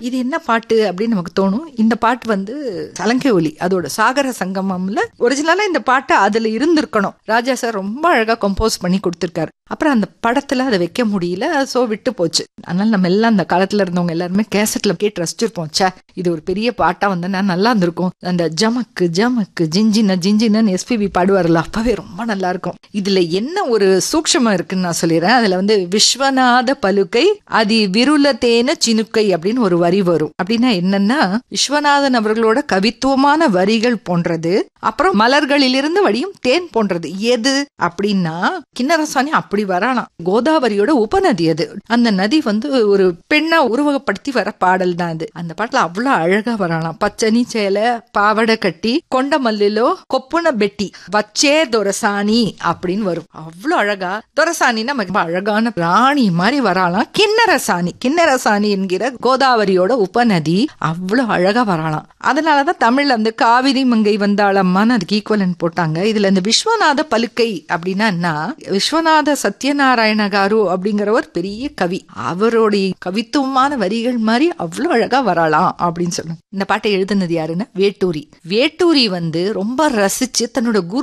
இது என்ன பாட்டு அப்படின்னு நமக்கு தோணும் இந்த பாட்டு வந்து சலங்கை ஒலி அதோட சாகர சங்கமம்ல ஒரிஜினலா இந்த பாட்டு அதுல இருந்திருக்கணும் ராஜா சார் ரொம்ப அழகா கம்போஸ் பண்ணி கொடுத்திருக்காரு அப்புறம் அந்த படத்துல அதை வைக்க முடியல சோ விட்டு போச்சு அதனால நம்ம எல்லாம் அந்த காலத்துல இருந்தவங்க எல்லாருமே கேசட்ல கேட்டு ரசிச்சிருப்போம் ச்சே இது ஒரு பெரிய பாட்டா வந்தா நல்லா இருந்திருக்கும் அந்த ஜமக்கு ஜமக்கு ஜிஞ்சின ஜிஞ்சினன்னு எஸ்பிபி பாடுவார்ல அப்பவே ரொம்ப நல்லா இருக்கும் இதுல என்ன ஒரு சூக்ஷமம் இருக்குன்னு நான் சொல்லிடுறேன் அதுல வந்து விஸ்வநாத பலுக்கை அதி விருலத்தேன சினுக்கை அப்படின்னு ஒரு வரி வரும் அப்படின்னா என்னன்னா விஸ்வநாதன் அவர்களோட கவித்துவமான வரிகள் போன்றது அப்புறம் மலர்களிலிருந்து வடியும் தேன் போன்றது எது அப்படின்னா கிண்ணரசாணி அப்படி வரானாம் கோதாவரியோட உபநதி அது அந்த நதி வந்து ஒரு பெண்ணா உருவகப்படுத்தி வர பாடல் தான் அது அந்த பாட்டுல அவ்வளவு அழகா வரானாம் பச்சனி சேலை பாவடை கட்டி கொண்ட மல்லிலோ கொப்புன பெட்டி வச்சே துரசாணி அப்படின்னு வரும் அவ்வளவு அழகா துரசாணின்னா ரொம்ப அழகான ராணி மாதிரி வராலாம் கிண்ணரசாணி கிண்ணரசாணி என்கிற கோதாவரியோட உபநதி அவ்வளவு அழகா வராலாம் அதனாலதான் தமிழ்ல வந்து காவிரி மங்கை வந்தாளம்மான்னு அதுக்கு ஈக்குவலன் போட்டாங்க இதுல இந்த விஸ்வநாத பலுக்கை அப்படின்னா என்ன விஸ்வநாத சத்யநாராயண காரு அப்படிங்கிறவர் பெரிய கவி அவருடைய கவித்துவமான வரிகள் மாதிரி அவ்வளவு அழகா வரலாம் அப்படின்னு சொல்லுங்க இந்த பாட்டை எழுதுனது யாருன்னா வேட்டூரி வேட்டூரி வந்து ரொம்ப ரசிச்சு தன்னோட குரு